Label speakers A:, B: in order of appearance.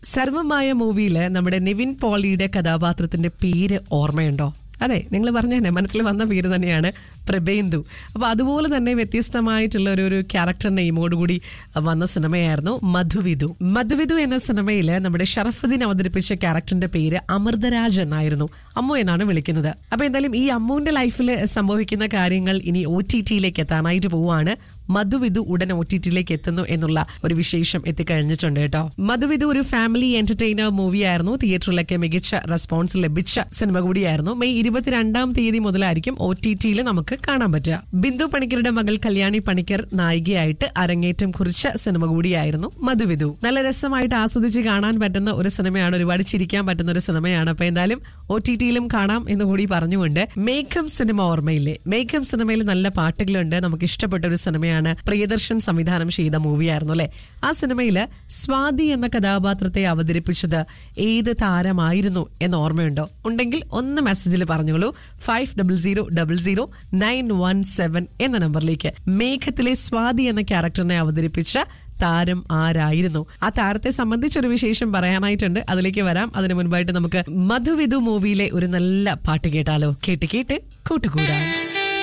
A: സർവമായ മൂവിയില് നമ്മുടെ നിവിൻ പോളിയുടെ കഥാപാത്രത്തിന്റെ പേര് ഓർമ്മയുണ്ടോ അതെ നിങ്ങൾ പറഞ്ഞ തന്നെ മനസ്സിൽ വന്ന പേര് തന്നെയാണ് പ്രബേന്ദു അപ്പൊ അതുപോലെ തന്നെ വ്യത്യസ്തമായിട്ടുള്ള ഒരു ഒരു ക്യാരക്ടർ നെയിമോടുകൂടി വന്ന സിനിമയായിരുന്നു മധുവിധു മധുവിധു എന്ന സിനിമയിൽ നമ്മുടെ ഷറഫുദ്ദീൻ അവതരിപ്പിച്ച ക്യാരക്ടറിന്റെ പേര് അമൃതരാജ് എന്നായിരുന്നു അമ്മു എന്നാണ് വിളിക്കുന്നത് അപ്പൊ എന്തായാലും ഈ അമ്മുവിന്റെ ലൈഫിൽ സംഭവിക്കുന്ന കാര്യങ്ങൾ ഇനി ഒ ടി ടിയിലേക്ക് എത്താനായിട്ട് പോവാണ് മധുവിധു ഉടൻ ഒ ടി ടിയിലേക്ക് എത്തുന്നു എന്നുള്ള ഒരു വിശേഷം എത്തിക്കഴിഞ്ഞിട്ടുണ്ട് കേട്ടോ മധുവിധു ഒരു ഫാമിലി എന്റർടൈനർ മൂവിയായിരുന്നു തിയേറ്ററിലൊക്കെ മികച്ച റെസ്പോൺസ് ലഭിച്ച സിനിമ കൂടിയായിരുന്നു മെയ് ഇരുപത്തിരണ്ടാം തീയതി മുതലായിരിക്കും ഒ ടി ടിയിൽ നമുക്ക് കാണാൻ പറ്റുക ബിന്ദു പണിക്കരുടെ മകൾ കല്യാണി പണിക്കർ നായികയായിട്ട് അരങ്ങേറ്റം കുറിച്ച സിനിമ കൂടിയായിരുന്നു മധുവിധു നല്ല രസമായിട്ട് ആസ്വദിച്ച് കാണാൻ പറ്റുന്ന ഒരു സിനിമയാണ് ഒരുപാട് ചിരിക്കാൻ പറ്റുന്ന ഒരു സിനിമയാണ് അപ്പൊ എന്തായാലും ഒ ടി ടിയിലും കാണാം എന്ന് കൂടി പറഞ്ഞുകൊണ്ട് മേഘം സിനിമ ഓർമ്മയില്ലേ മേഘം സിനിമയിൽ നല്ല പാട്ടുകളുണ്ട് നമുക്ക് ഇഷ്ടപ്പെട്ട ഒരു സിനിമയാണ് പ്രിയദർശൻ സംവിധാനം ചെയ്ത മൂവിയായിരുന്നു അല്ലെ ആ സിനിമയില് സ്വാതി എന്ന കഥാപാത്രത്തെ അവതരിപ്പിച്ചത് ഏത് താരമായിരുന്നു എന്ന് ഓർമ്മയുണ്ടോ ഉണ്ടെങ്കിൽ ഒന്ന് മെസ്സേജിൽ പറഞ്ഞോളൂ five double zero double zero nine one seven എന്ന നമ്പറിലേക്ക് മേഘത്തിലെ സ്വാതി എന്ന ക്യാരക്ടറിനെ അവതരിപ്പിച്ച താരം ആരായിരുന്നു ആ താരത്തെ സംബന്ധിച്ചൊരു വിശേഷം പറയാനായിട്ടുണ്ട് അതിലേക്ക് വരാം അതിനു മുൻപായിട്ട് നമുക്ക് മധുവിധു മൂവിയിലെ ഒരു നല്ല പാട്ട് കേട്ടാലോ കേട്ട് കേട്ട് കൂട്ടുകൂടാം